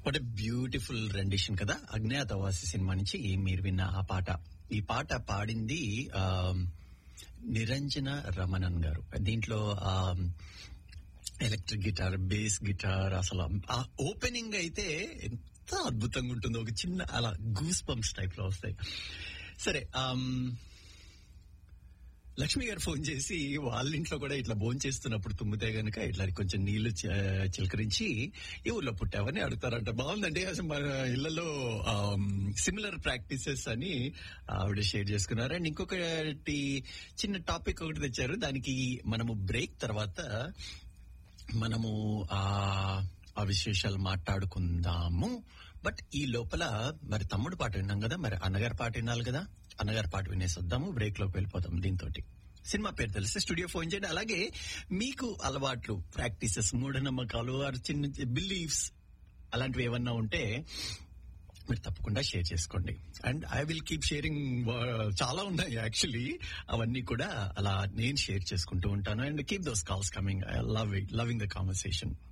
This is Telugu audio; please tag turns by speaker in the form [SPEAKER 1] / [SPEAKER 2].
[SPEAKER 1] వాట్ ఎ బ్యూటిఫుల్ రెండిషన్ కదా అజ్ఞాతవాసి సినిమా నుంచి మీరు విన్న ఆ పాట ఈ పాట పాడింది ఆ, నిరంజన రమణన్ గారు దీంట్లో ఆ ఎలక్ట్రిక్ గిటార్ బేస్ గిటార్ అసలు ఆ ఓపెనింగ్ అయితే ఎంత అద్భుతంగా ఉంటుందో ఒక చిన్న అలా గూస్ పంప్స్ టైప్ లో వస్తాయి సరే ఆమ్, లక్ష్మి గారు ఫోన్ చేసి వాళ్ళ ఇంట్లో కూడా ఇట్లా భోజనం చేస్తున్నప్పుడు తుమ్మితే గనుక ఇట్లా కొంచెం నీళ్లు చ- చిలకరించి ఈ ఊర్లో పుట్టావని అడుగుతారంట బాగుందండి అసలు మన ఇళ్లలో సిమిలర్ ప్రాక్టీసెస్ అని ఆవిడ షేర్ చేసుకున్నారు అండ్ ఇంకొకటి చిన్న టాపిక్ ఒకటి తెచ్చారు దానికి మనము బ్రేక్ తర్వాత మనము ఆ ఆ విశేషాలు మాట్లాడుకుందాము బట్ ఈ లోపల మరి తమ్ముడు పాట విన్నాం కదా మరి అన్నగారి పాట వినాలి కదా అన్నగారి పాట వినేసి వద్దాము బ్రేక్ లోకి వెళ్ళిపోదాం దీంతో సినిమా పేరు తెలిస్తే స్టూడియో ఫోన్ చేయండి అలాగే మీకు అలవాట్లు ప్రాక్టీసెస్ మూఢనమ్మకాలు ఆర్ చిన్న బిలీఫ్స్ అలాంటివి ఏమన్నా ఉంటే మీరు తప్పకుండా షేర్ చేసుకోండి and I will keep sharing చాలా ఉన్నాయి యాక్చువల్లీ అవన్నీ కూడా అలా నేను షేర్ చేసుకుంటూ ఉంటాను and keep those calls coming I love it loving the conversation